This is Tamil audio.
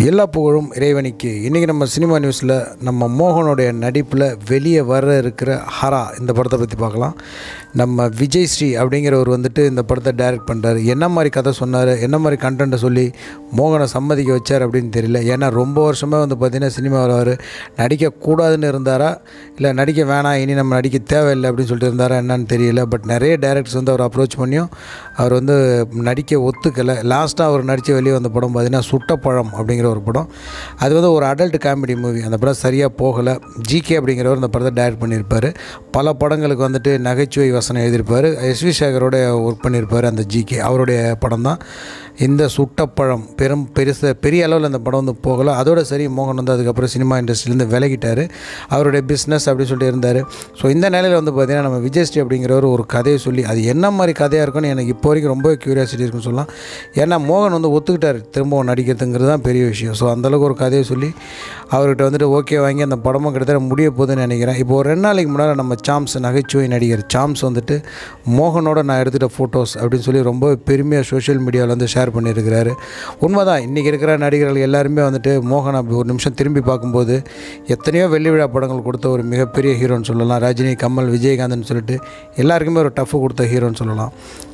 எல்லா புகழும் இறைவனிக்கு இன்றைக்கி நம்ம சினிமா நியூஸில் நம்ம மோகனுடைய நடிப்பில் வெளியே வர இருக்கிற ஹரா இந்த படத்தை பற்றி பார்க்கலாம் நம்ம விஜய் ஸ்ரீ அப்படிங்கிறவர் வந்துட்டு இந்த படத்தை டைரக்ட் பண்ணுறாரு என்ன மாதிரி கதை சொன்னார் என்ன மாதிரி கண்டென்ட்டை சொல்லி மோகனை சம்மதிக்க வச்சார் அப்படின்னு தெரியல ஏன்னா ரொம்ப வருஷமாக வந்து பார்த்திங்கன்னா சினிமாவில் அவர் நடிக்கக்கூடாதுன்னு இருந்தாரா இல்லை நடிக்க வேணாம் இனி நம்ம நடிக்க தேவையில்லை அப்படின்னு சொல்லிட்டு இருந்தாரா என்னன்னு தெரியல பட் நிறைய டேரக்டர்ஸ் வந்து அவர் அப்ரோச் பண்ணியும் அவர் வந்து நடிக்க ஒத்துக்கலை லாஸ்ட்டாக அவர் நடித்த வெளியே வந்த படம் பார்த்திங்கன்னா சுட்டப்பழம் அப்படிங்கிற ஒரு படம் அது வந்து ஒரு அடல்ட் காமெடி மூவி அந்த படம் சரியாக போகலை ஜிகே அப்படிங்கிறவர் இந்த படத்தை டைரக்ட் பண்ணியிருப்பார் பல படங்களுக்கு வந்துட்டு நகைச்சுவை வசனம் எழுதியிருப்பார் எஸ்வி சேகரோட ஒர்க் பண்ணியிருப்பார் அந்த ஜிகே அவருடைய படம் தான் இந்த சுட்டப்பழம் பெரும் பெருசு பெரிய அளவில் அந்த படம் வந்து போகலை அதோட சரி மோகன் வந்து அதுக்கப்புறம் சினிமா இண்டஸ்ட்ரியிலேருந்து விலகிட்டார் அவருடைய பிஸ்னஸ் அப்படின்னு சொல்லிட்டு இருந்தார் ஸோ இந்த நிலையில் வந்து பார்த்திங்கன்னா நம்ம விஜயஸ்ரீ அப்படிங்கிறவர் ஒரு கதையை சொல்லி அது என்ன மாதிரி கதையாக இருக்குன்னு எனக்கு இப்போ வரைக்கும் ரொம்ப க்யூரியாசிட்டி இருக்குன்னு சொல்லலாம் ஏன்னா மோகன் வந்து ஒத்துக்கிட்டார் திரும்பவும் நடிக்கிறதுங்கிறது தான் பெரிய விஷயம் ஸோ அந்தளவுக்கு ஒரு கதையை சொல்லி அவர்கிட்ட வந்துட்டு ஓகே வாங்கி அந்த படமும் கிட்டத்தட்ட முடிய போகுதுன்னு நினைக்கிறேன் இப்போ ஒரு ரெண்டு நாளைக்கு முன்னால் நம்ம சாம்ஸ் நகைச்சுவை நடிகர் சாம்ஸ் வந்துட்டு மோகனோட நான் எடுத்துகிட்ட ஃபோட்டோஸ் அப்படின்னு சொல்லி ரொம்ப பெருமையாக சோஷியல் மீடியாவில் வந்து ஷேர் பண்ணியிருக்கிறாரு உண்மைதான் இன்றைக்கி இருக்கிற நடிகர்கள் எல்லாருமே வந்துட்டு மோகன் அப்படி ஒரு நிமிஷம் திரும்பி பார்க்கும்போது எத்தனையோ வெள்ளி விழா படங்கள் கொடுத்த ஒரு மிகப்பெரிய ஹீரோன்னு சொல்லலாம் ரஜினி கமல் விஜயகாந்த்னு சொல்லிட்டு எல்லாருக்குமே ஒரு டஃப் கொடுத்த ஹீரோன்னு சொல்லலாம்